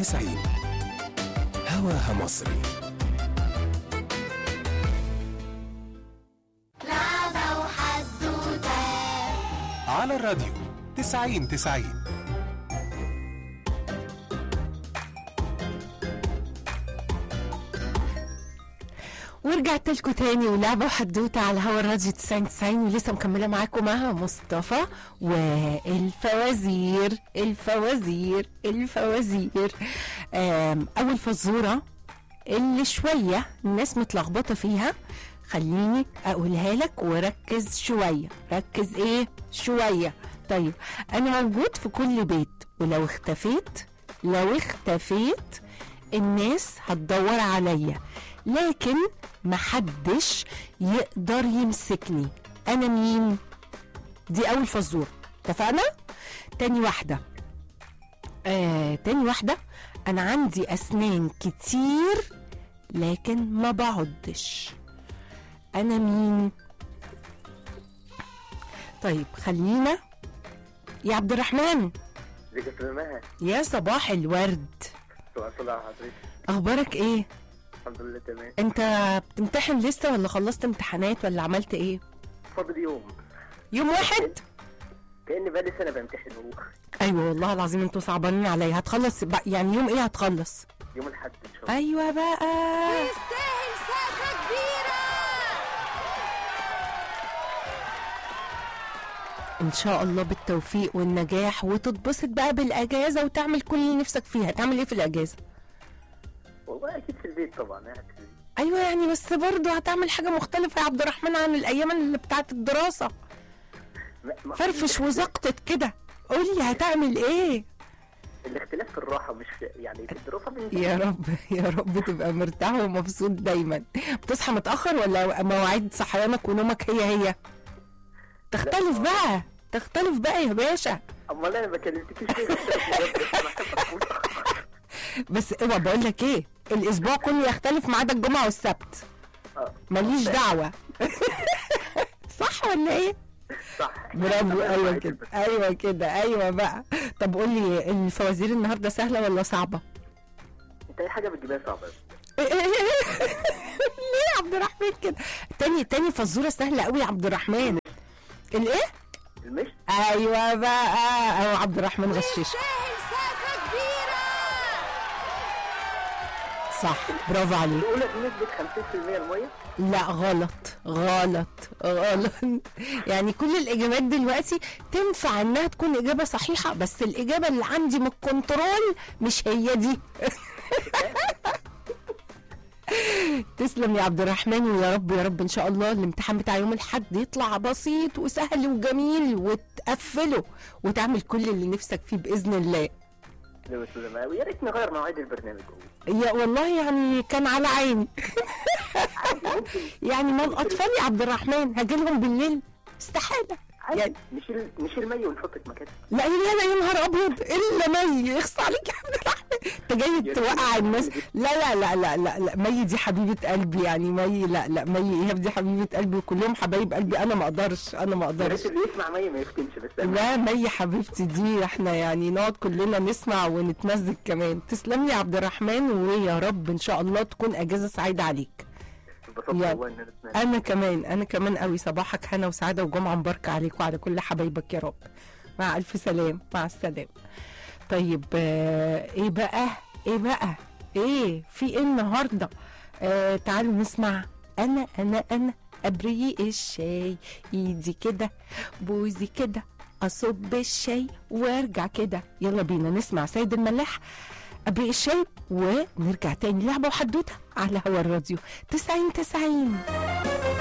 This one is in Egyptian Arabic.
90 هواها مصري لعبة وحدوتة على الراديو 90 90 ورجعت لكم تاني ولعبة وحدوتة على هوا الراديو 90 90 ولسه مكملة معاكم مها مصطفى والفوازير الفوازير الفوازير آم، أول فزورة اللي شوية الناس متلخبطة فيها خليني أقولها لك وركز شوية ركز إيه شوية طيب أنا موجود في كل بيت ولو اختفيت لو اختفيت الناس هتدور عليا لكن محدش يقدر يمسكني انا مين دي اول فزوره اتفقنا تاني واحده آه تاني واحده انا عندي اسنان كتير لكن ما بعضش انا مين طيب خلينا يا عبد الرحمن ازيك يا سلمى يا صباح الورد صباح الفل على حضرتك اخبارك ايه الحمد لله تمام انت بتمتحن لسه ولا خلصت امتحانات ولا عملت ايه فاضل يوم يوم واحد كأني بقالي سنة بمتحن ايوه والله العظيم انتوا صعبانين عليا هتخلص بق- يعني يوم ايه هتخلص يوم الأحد إن شاء الله ايوه بقى يستاهل سقفة كبيرة ان شاء الله بالتوفيق والنجاح وتتبسط بقى بالاجازه وتعمل كل اللي نفسك فيها تعمل ايه في الاجازه والله أكيد في البيت طبعا قاعد في البيت ايوه يعني بس برضه هتعمل حاجه مختلفه يا عبد الرحمن عن الايام اللي بتاعت الدراسه ما- ما- فرفش وزقطت كده قول لي هتعمل ايه الاختلاف في الراحة مش في يعني في الدراسة بنت يا رب يا رب تبقى مرتاح ومبسوط دايما بتصحى متاخر ولا مواعيد صحيانك ونومك هي هي تختلف لا. بقى تختلف بقى يا باشا أمال أنا ما كلمتكيش ليه في الاختلاف بجد؟ أنا أحب أكون صح. بس اوعى بقول لك ايه الاسبوع كله يختلف ما عدا الجمعه والسبت آه، ماليش دعوه صح ولا ايه صح برافو أنا ايوه معاك كده بس ايوه كده ايوه بقى طب قول لي الفوازير النهارده سهله ولا صعبه أنت أي حاجة بتجيبها صعبة ليه يا عبد الرحمن كده تاني تاني فزوره سهله قوي يا عبد الرحمن الايه المشت ايوه بقى ايوه عبد الرحمن غشش يستاهل سقفة كبيرة صح برافو عليك الأولى بنسبة 50% المية لا غلط غلط غلط يعني كل الاجابات دلوقتي تنفع انها تكون اجابه صحيحه بس الاجابه اللي عندي من الكنترول مش هي دي تسلم يا عبد الرحمن ويا رب يا رب ان شاء الله الامتحان بتاع يوم الاحد يطلع بسيط وسهل وجميل وتقفله وتعمل كل اللي نفسك فيه باذن الله زي ما تقول معايا. ويا ريت نغير مواعيد البرنامج يا والله يعني كان على عيني عادي ممكن يعني ما الاطفال يا عبد الرحمن هاجيلهم بالليل استحاله عادي يعني نشيل نشيل مي ونحطك مكانها لا لا يا نهار ابيض الا مي يخص عليك يا عبد الرحمن انت جاي توقع الناس لا لا لا لا لا لا مي دي حبيبه قلبي يعني مي لا لا مي ايهاب دي حبيبه قلبي وكلهم حبايب قلبي انا ما اقدرش انا ما يا اقدرش ريت اللي يسمع مي ما يفتنش بس أنا- لا مي حبيبتي دي احنا يعني نقعد كلنا نسمع ونتمزج كمان تسلم لي يا عبد الرحمن ويا رب ان شاء الله تكون اجازه سعيده عليك انبسطت يا- والله ان انا سمعت انا كمان انا كمان قوي صباحك هنا وسعاده وجمعه مباركه عليك وعلى كل حبايبك يا رب مع الف سلام مع السلامه طيب آه ايه بقى ايه بقى ايه في ايه النهارده آه تعالوا نسمع انا انا انا ابريق الشاي ايدي كده بوزي كده اصب الشاي وارجع كده يلا بينا نسمع سيد الملاح ابريق الشاي ونرجع تاني لعبه وحدوته على هوا الراديو 90 90